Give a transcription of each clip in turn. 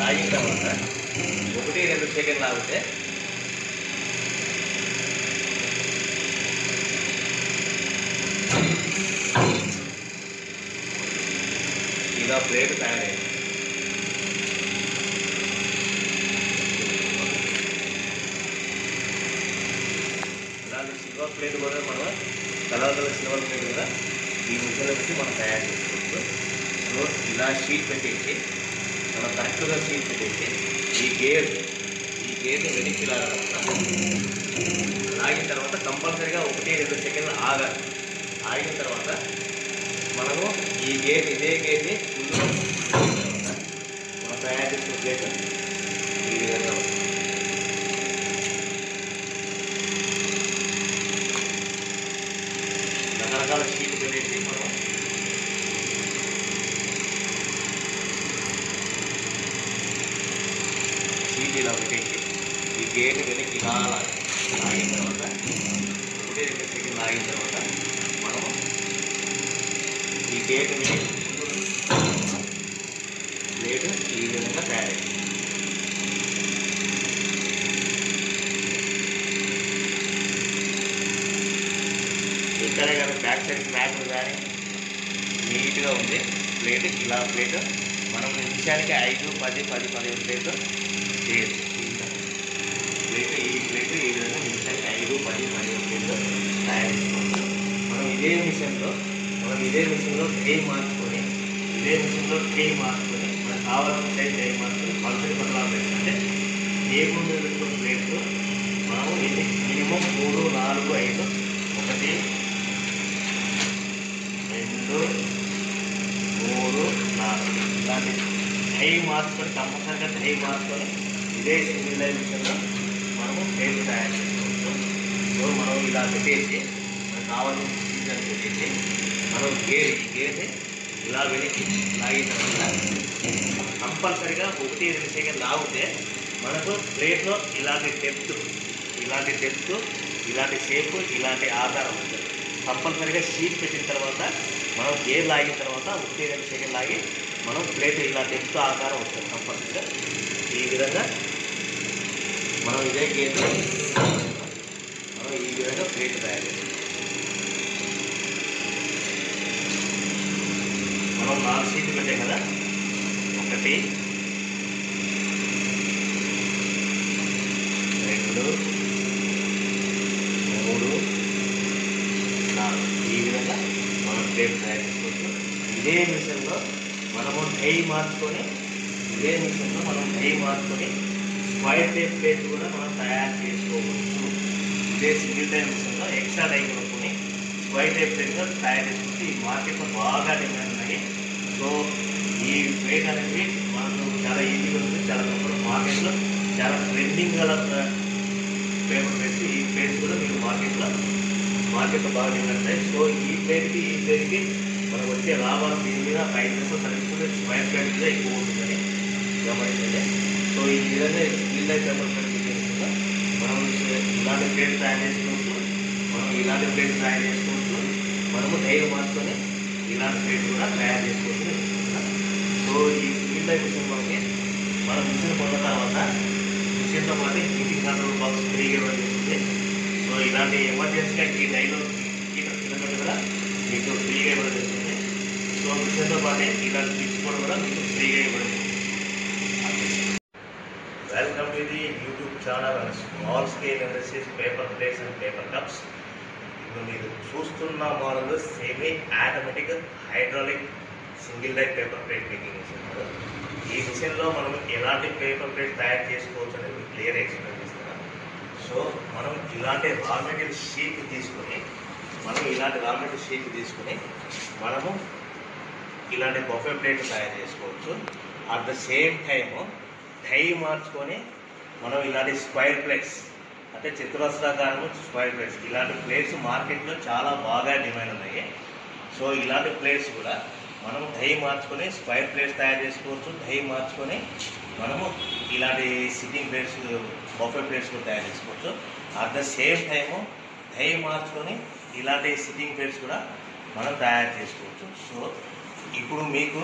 లాగిన తర్వాత ఒకటి రెండు సెకండ్ లాగితే ఇలా ప్లేట్ తయారైంది ఇలాంటి సిల్వర్ ప్లేట్ కూడా మనం కలర్ కలర్ సిల్వర్ ప్లేట్ కూడా ఈ ముద్దలో పెట్టి మనం తయారు చేసుకోవచ్చు సో ఇలా షీట్ పెట్టేసి మనం కరెక్ట్గా షీట్ పెట్టేసి ఈ గేర్ ఈ గేర్ని వెనక్కి లాగాలన్నమాట లాగిన తర్వాత కంపల్సరీగా ఒకటి రెండు సెకండ్లు ఆగాలి ఆగిన తర్వాత మనము ఈ గేర్ ఇదే గేర్ని ముందులో తర్వాత మనం తయారు చేసుకున్న ప్లేట్ ఈ విధంగా ఉంటుంది. రకరకాల షీట్ పెట్టేసి మనం షీట్ ఇలా పెట్టేసి ఈ గేట్ వెనక్కి ఇలా లాగాలి. లాగిన తర్వాత ఒకటే రెండు సెకండ్ లాగిన తర్వాత మనము ఈ గేట్ వెనక్కి ప్లేట్ ఈ విధంగా తయారైంది ఎక్కడ కానీ బ్యాక్ సైడ్ స్నాప్ కానీ నీట్గా ఉంది ప్లేట్ ఇలా ప్లేట్ మనం నిమిషానికి ఐదు పది పది పదిహేను ప్లేట్ చేయొచ్చు ప్లేట్ ఈ ప్లేట్ ఈ విధంగా నిమిషానికి ఐదు పది పదిహేను ప్లేట్ తయారు చేసుకోవచ్చు మనం ఇదే మిషన్లో మనం ఇదే మిషన్లో ట్రై మార్చుకొని ఇదే మిషన్లో ట్రై మార్చుకొని మనకు కావాల్సిన సైజ్ ట్రై మార్చుకొని పల్సరి పట్ల పెట్టంటే టేబుల్ మీద పెట్టుకున్న ప్లేట్లు మనము ఇది మినిమం మూడు నాలుగు ఐదు ఒకటి రెండు మూడు నాలుగు ఇలాంటి డై మార్చుకొని కంపల్సరిగా డై మార్చుకొని ఇదే సింగిల్ లైన్ విషయంలో మనము ప్లేట్ తయారు చేసుకోవచ్చు సో మనం ఇలా పెట్టేసి మనకు కావాల్సిన సీజన్ పెట్టేసి మనం గేర్ ఈ గేర్ని ఇలా వెనక్కి లాగిన తర్వాత కంపల్సరిగా ఒకటి రెండు సెకండ్ లాగితే మనకు ప్లేట్లో ఇలాంటి డెప్త్ ఇలాంటి డెప్త్ ఇలాంటి షేప్ ఇలాంటి ఆకారం ఉంటుంది కంపల్సరీగా షీట్ పెట్టిన తర్వాత మనం గేర్ లాగిన తర్వాత ఒకటి రెండు సెకండ్ లాగి మనం ప్లేట్ ఇలా డెప్త్ ఆకారం వస్తుంది కంపల్సరీగా ఈ విధంగా మనం ఇదే గేర్ మనం ఈ విధంగా ప్లేట్ తయారు చేస్తాం మనం నాలుగు షీట్లు పెట్టాం కదా ఒకటి రెండు మూడు నాలుగు ఈ విధంగా మనం ప్లేట్ తయారు చేసుకోవచ్చు ఇదే మిషన్లో మనము డై మార్చుకొని ఇదే మిషన్లో మనం డై మార్చుకొని స్క్వైర్ టైప్ ప్లేట్ కూడా మనం తయారు చేసుకోవచ్చు ఇదే సింగిల్ టైం మిషన్లో ఎక్స్ట్రా డై కొనుక్కొని స్క్వైర్ టైప్ ప్లేట్ కూడా తయారు చేసుకుంటే ఈ మార్కెట్లో బాగా డిమాండ్ ఉన్నాయి సో ఈ ప్లేట్ అనేది మనకు చాలా ఈజీగా ఉంది చాలా తక్కువ మార్కెట్లో చాలా ట్రెండింగ్ గల పేపర్ ప్లేట్స్ ఈ ప్లేట్స్ కూడా మీకు మార్కెట్లో మార్కెట్లో బాగా డిమాండ్ సో ఈ ప్లేట్కి ఈ ప్లేట్కి మనకు వచ్చే లాభాలు దీని మీద five percent service square plate మీద ఎక్కువ ఉంటుందని గమనించండి సో ఈ విధంగా స్టీల్ లైఫ్ పేపర్ ప్లేట్ చేసుకుంటా మనం ఇలాంటి ప్లేట్ తయారు చేసుకోవచ్చు మనం ఇలాంటి ప్లేట్ తయారు చేసుకోవచ్చు మనము ధైర్యం మార్చుకొని ఇలాంటి ప్లేట్ కూడా తయారు చేసుకోవచ్చు నేను చెప్తున్నా. సో ఈ స్టీల్ లైఫ్ మిషన్ మనకి మనం మిషన్ కొన్న తర్వాత మిషన్తో పాటు హీటింగ్ కంట్రోల్ బాక్స్ ఫ్రీగా ఇవ్వడం జరుగుతుంది సో ఇలాంటి ఎమర్జెన్సీగా ఈ డైలో హీటర్ కిలోమీటర్ కూడా మీకు ఫ్రీగా ఇవ్వడం జరుగుతుంది సో మిషన్తో పాటు ఇలాంటి స్విచ్ కూడా కూడా మీకు ఫ్రీగా ఇవ్వడం జరుగుతుంది welcome to the YouTube channel and small scale industries paper plates and paper cups ఇప్పుడు మీరు చూస్తున్న model semi automatic hydraulic single light paper plate making machine ఈ మిషన్లో మనం ఎలాంటి పేపర్ ప్లేట్ తయారు చేసుకోవచ్చు అనేది మీకు క్లియర్ ఎక్స్ప్లెయిన్ చేస్తున్నాను సో మనం ఇలాంటి రా మెటీరియల్ షీట్ తీసుకొని మనం ఇలాంటి రా మెటీరియల్ షీట్ తీసుకొని మనము ఇలాంటి బొఫే ప్లేట్ తయారు చేసుకోవచ్చు at the same time die మార్చుకొని మనం ఇలాంటి స్క్వైర్ ప్లేట్స్ అంటే చతురస్రాకారము స్క్వైర్ ప్లేట్స్ ఇలాంటి ప్లేట్స్ మార్కెట్లో చాలా బాగా డిమాండ్ ఉన్నాయి సో ఇలాంటి ప్లేట్స్ కూడా మనం దహి మార్చుకొని స్క్వైర్ ప్లేట్స్ తయారు చేసుకోవచ్చు దహి మార్చుకొని మనము ఇలాంటి సిట్టింగ్ ప్లేట్స్ బొఫే ప్లేట్స్ కూడా తయారు చేసుకోవచ్చు అట్ ద సేమ్ టైము దహి మార్చుకొని ఇలాంటి సిట్టింగ్ ప్లేట్స్ కూడా మనం తయారు చేసుకోవచ్చు సో ఇప్పుడు మీకు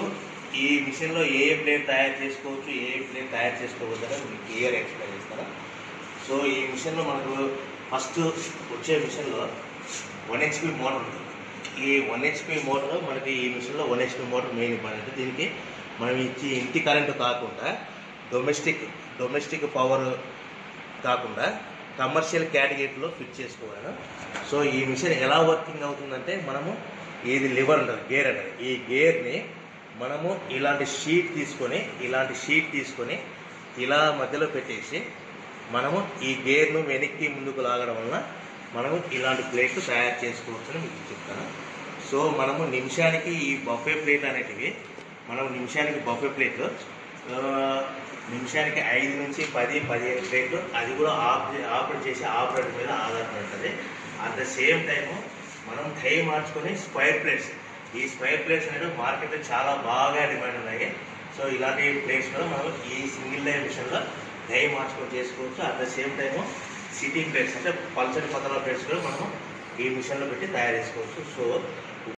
ఈ మిషన్లో ఏ ఏ ప్లేట్ తయారు చేసుకోవచ్చు ఏ ఏ ప్లేట్ తయారు చేసుకోవద్దు అని మీకు క్లియర్ ఎక్స్ప్లెయిన్ చేస్తాను సో ఈ మిషన్లో మనకు ఫస్ట్ వచ్చే మిషన్లో వన్ హెచ్పి మోటార్ ఉంటుంది ఈ వన్ హెచ్పి మోటార్ మనకి ఈ మిషన్లో one HP motor main important దీనికి మనం ఇచ్చి ఇంటి కరెంటు కాకుండా డొమెస్టిక్ డొమెస్టిక్ పవర్ కాకుండా కమర్షియల్ కేటగిరీలో ఫిట్ చేసుకోవాలి సో ఈ మిషన్ ఎలా వర్కింగ్ అవుతుందంటే మనము ఇది లివర్ అంటారు గేర్ అంటారు ఈ గేర్ని మనము ఇలాంటి షీట్ తీసుకొని ఇలాంటి షీట్ తీసుకొని ఇలా మధ్యలో పెట్టేసి మనము ఈ గేర్ను వెనక్కి ముందుకు లాగడం వలన మనము ఇలాంటి ప్లేట్లు తయారు చేసుకోవచ్చని మీకు చెప్తాను సో మనము నిమిషానికి ఈ బఫే ప్లేట్ అనేటివి మనం నిమిషానికి బఫే ప్లేట్లు ఆ, నిమిషానికి ఐదు నుంచి పది పదిహేను ప్లేట్లు అది కూడా ఆపరే ఆపరేట్ చేసే ఆపరేటర్ మీద ఆధారపడి ఉంటుంది అట్ ద సేమ్ టైము మనం టై మార్చుకొని స్క్వైర్ ప్లేట్స్ ఈ స్క్వైర్ ప్లేట్స్ అనేవి మార్కెట్లో చాలా బాగా డిమాండ్ ఉన్నాయి సో ఇలాంటి ప్లేట్స్ కూడా మనం ఈ సింగిల్ లైన్ మిషన్లో టై మార్చుకొని చేసుకోవచ్చు అట్ ద సేమ్ టైము సిటీ ప్లేట్స్ అంటే పల్చటి పతల ప్లేట్స్ కూడా మనం ఈ మిషన్లో పెట్టి తయారు చేసుకోవచ్చు సో